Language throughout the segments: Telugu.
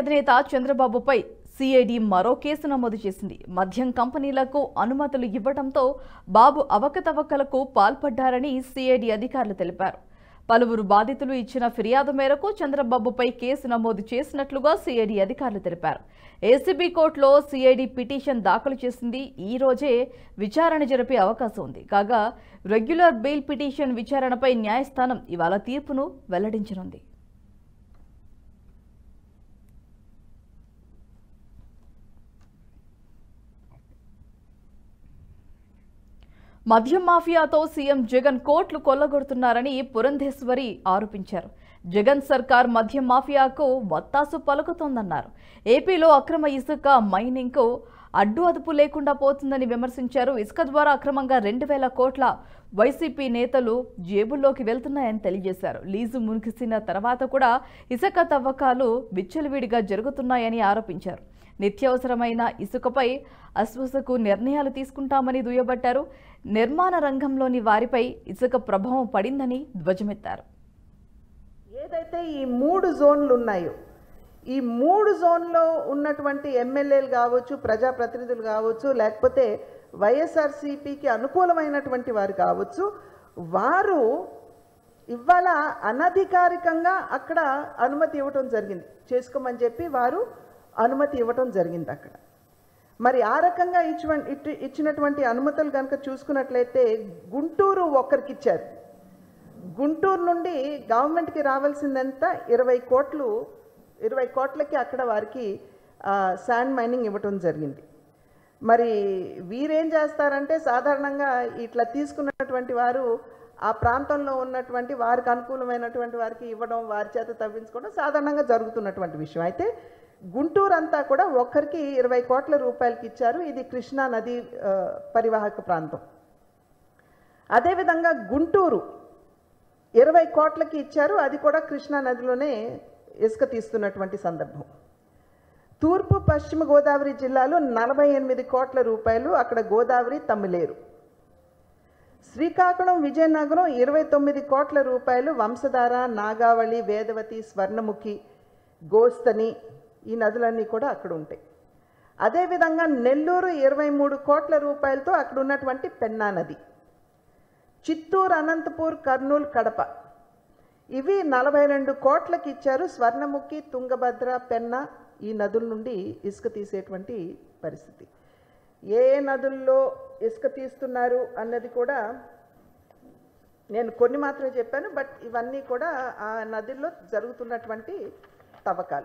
అధినేత చంద్రబాబుపై సిఐడి మరో కేసు నమోదు చేసింది మద్యం కంపెనీలకు అనుమతులు ఇవ్వడంతో బాబు అవకతవకలకు పాల్పడ్డారని సిఐడి అధికారులు తెలిపారు పలువురు బాధితులు ఇచ్చిన ఫిర్యాదు మేరకు చంద్రబాబుపై కేసు నమోదు చేసినట్లుగా సిఐడి అధికారులు తెలిపారు ఏసీబీ కోర్టులో సిఐడి పిటిషన్ దాఖలు చేసింది ఈ రోజే విచారణ జరిపే అవకాశం ఉంది కాగా రెగ్యులర్ బెయిల్ పిటిషన్ విచారణపై న్యాయస్థానం ఇవాళ తీర్పును వెల్లడించనుంది మద్యం మాఫియాతో సీఎం జగన్ కోట్లు కొల్లగొడుతున్నారని పురంధేశ్వరి ఆరోపించారు జగన్ సర్కార్ మద్యం మాఫియాకు వత్తాసు పలుకుతోందన్నారు ఏపీలో అక్రమ ఇసుక మైనింగ్కు అడ్డు అదుపు లేకుండా పోతుందని విమర్శించారు ఇసుక ద్వారా అక్రమంగా రెండు వేల కోట్ల వైసీపీ నేతలు జేబుల్లోకి వెళ్తున్నాయని తెలియజేశారు లీజు మునిగిసిన తర్వాత కూడా ఇసుక తవ్వకాలు విచ్చలవిడిగా జరుగుతున్నాయని ఆరోపించారు నిత్యావసరమైన ఇసుకపై అశ్వసకు నిర్ణయాలు తీసుకుంటామని దుయ్యబట్టారు నిర్మాణ రంగంలోని వారిపై ఇసుక ప్రభావం పడిందని ధ్వజమెత్తారు ఏదైతే ఈ మూడు జోన్లు ఉన్నాయో ఈ మూడు జోన్లో ఉన్నటువంటి ఎమ్మెల్యేలు కావచ్చు ప్రజాప్రతినిధులు కావచ్చు లేకపోతే వైఎస్ఆర్సీపీకి అనుకూలమైనటువంటి వారు కావచ్చు వారు ఇవాళ అనధికారికంగా అక్కడ అనుమతి ఇవ్వటం జరిగింది చేసుకోమని చెప్పి వారు అనుమతి ఇవ్వటం జరిగింది అక్కడ మరి ఆ రకంగా ఇచ్చిన ఇట్టి- ఇచ్చినటువంటి అనుమతులు కనుక చూసుకున్నట్లయితే గుంటూరు ఒక్కరికి ఇచ్చారు గుంటూరు నుండి గవర్నమెంట్కి రావాల్సిందంతా ఇరవై కోట్లు ఇరవై కోట్లకి అక్కడ వారికి ఆ, శాండ్ మైనింగ్ ఇవ్వటం జరిగింది మరి వీరేం చేస్తారంటే సాధారణంగా ఇట్లా తీసుకున్నటువంటి వారు ఆ ప్రాంతంలో ఉన్నటువంటి వారికి అనుకూలమైనటువంటి వారికి ఇవ్వడం వారి చేత తవ్వించుకోవడం సాధారణంగా జరుగుతున్నటువంటి విషయం అయితే గుంటూరు అంతా కూడా ఒక్కరికి ఇరవై కోట్ల రూపాయలకి ఇచ్చారు ఇది కృష్ణా నది ఆ, పరివాహక ప్రాంతం అదేవిధంగా గుంటూరు ఇరవై కోట్లకి ఇచ్చారు అది కూడా కృష్ణా నదిలోనే ఇసుక తీస్తున్నటువంటి సందర్భం తూర్పు పశ్చిమ గోదావరి జిల్లాలో నలభై ఎనిమిది కోట్ల రూపాయలు అక్కడ గోదావరి తమ్మిలేరు శ్రీకాకుళం విజయనగరం ఇరవై తొమ్మిది కోట్ల రూపాయలు వంశధార నాగావళి వేదవతి స్వర్ణముఖి గోస్తని ఈ నదులన్నీ కూడా అక్కడ ఉంటాయి అదేవిధంగా నెల్లూరు ఇరవై మూడు కోట్ల రూపాయలతో అక్కడ ఉన్నటువంటి పెన్నా నది చిత్తూరు అనంతపూర్ కర్నూలు కడప ఇవి నలభై రెండు కోట్లకి ఇచ్చారు స్వర్ణముఖి తుంగభద్ర పెన్న ఈ నదుల నుండి ఇసుక తీసేటువంటి పరిస్థితి ఏ ఏ నదుల్లో ఇసుక తీస్తున్నారు అన్నది కూడా నేను కొన్ని మాత్రమే చెప్పాను బట్ ఇవన్నీ కూడా ఆ నదుల్లో జరుగుతున్నటువంటి తవ్వకాలు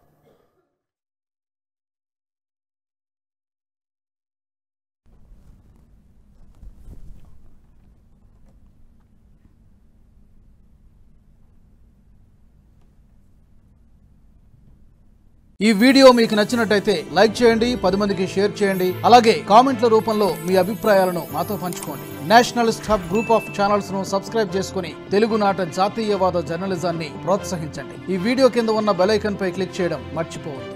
ఈ వీడియో మీకు నచ్చినట్టయితే లైక్ చేయండి పది మందికి షేర్ చేయండి అలాగే కామెంట్ల రూపంలో మీ అభిప్రాయాలను మాతో పంచుకోండి nationalist hub group of channels ను సబ్స్క్రైబ్ చేసుకుని తెలుగునాట జాతీయవాద జర్నలిజాన్ని ప్రోత్సహించండి ఈ వీడియో కింద ఉన్న బెల్ ఐకాన్ పై క్లిక్ చేయడం మర్చిపోవద్దు